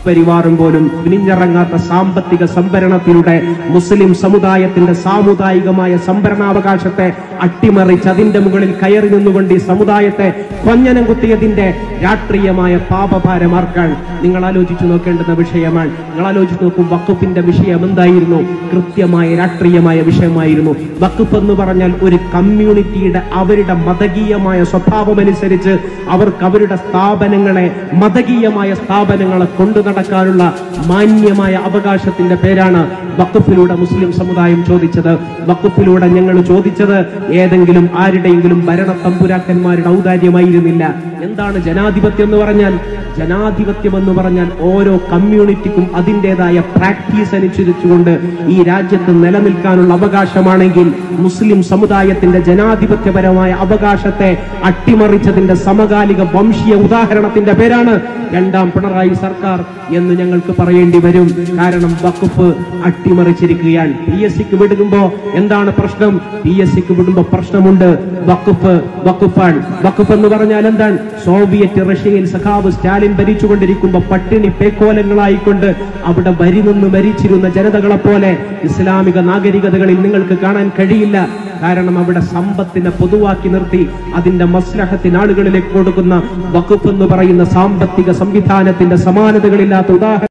സംഘപരിവാറും പോലും പിനിഞ്ഞിറങ്ങാത്ത സാമ്പത്തിക സംഭരണത്തിലൂടെ മുസ്ലിം സമുദായത്തിന്റെ സാമുദായികമായ സംഭരണാവകാശത്തെ അട്ടിമറിച്ച് അതിന്റെ മുകളിൽ കയറി നിന്നുകൊണ്ട് ഈ സമുദായത്തെ കൊഞ്ഞനം കുത്തിയതിന്റെ രാഷ്ട്രീയമായ പാപഭാരമാർക്കാൻ നിങ്ങൾ ആലോചിച്ചു നോക്കേണ്ടുന്ന വിഷയമാണ് നിങ്ങൾ ആലോചിച്ച് നോക്കും വഖഫിന്റെ വിഷയം എന്തായിരുന്നു കൃത്യമായ രാഷ്ട്രീയമായ വിഷയമായിരുന്നു വഖഫ് എന്ന് പറഞ്ഞാൽ ഒരു കമ്മ്യൂണിറ്റിയുടെ അവരുടെ മതകീയമായ സ്വഭാവമനുസരിച്ച് അവർക്ക് അവരുടെ സ്ഥാപനങ്ങളെ മതകീയമായ സ്ഥാപനങ്ങളെ കൊണ്ടു നടക്കാനുള്ള മാന്യമായ അവകാശത്തിന്റെ പേരാണ് വഖഫിലൂടെ മുസ്ലിം സമുദായം ചോദിച്ചത് വഖഫിലൂടെ ഞങ്ങൾ ചോദിച്ചത് ഏതെങ്കിലും ആരുടെയെങ്കിലും ഭരണ തമ്പുരാക്കന്മാരുടെ ഔദാര്യമായിരുന്നില്ല എന്താണ് ജനാധിപത്യം എന്ന് പറഞ്ഞാൽ ജനാധിപത്യം എന്ന് പറഞ്ഞാൽ ഓരോ കമ്മ്യൂണിറ്റിക്കും അതിൻ്റെതായ പ്രാക്ടീസ് അനുസരിച്ചുകൊണ്ട് ഈ രാജ്യത്ത് നിലനിൽക്കാനുള്ള അവകാശമാണെങ്കിൽ മുസ്ലിം സമുദായത്തിന്റെ ജനാധിപത്യപരമായ അവകാശത്തെ അട്ടിമറിച്ചതിന്റെ സമകാലിക വംശീയ ഉദാഹരണത്തിന്റെ പേരാണ് രണ്ടാം പിണറായി സർക്കാർ എന്ന് ഞങ്ങൾക്ക് പറയേണ്ടി വരും കാരണം വഖഫ് അട്ടിമറിച്ചിരിക്കുകയാണ് പി എസ് സിക്ക് വിടുമ്പോ എന്താണ് പ്രശ്നം പി എസ് സിക്ക് വിടുമ്പോ പ്രശ്നമുണ്ട് വഖഫ് വഖഫാണ് വഖഫ് എന്ന് പറഞ്ഞാൽ എന്താണ് സോവിയറ്റ് റഷ്യയിൽ സഖാവ് സ്റ്റാലിൻ ഭരിച്ചുകൊണ്ടിരിക്കുമ്പോ പട്ടിണി പേക്കോലങ്ങളായിക്കൊണ്ട് അവിടെ വരി നിന്ന് മരിച്ചിരുന്ന ജനതകളെ പോലെ ഇസ്ലാമിക നാഗരികതകളിൽ നിങ്ങൾക്ക് കാണാൻ കഴിയില്ല കാരണം അവിടെ സമ്പത്തിനെ പൊതുവാക്കി നിർത്തി അതിന്റെ മസ്ലഹത്തിന് ആളുകളിലേക്ക് കൊടുക്കുന്ന വഖഫ് എന്ന് പറയുന്ന സാമ്പത്തിക സംവിധാനത്തിന്റെ സമാനതകളില്ലാത്ത ഉദാഹരണം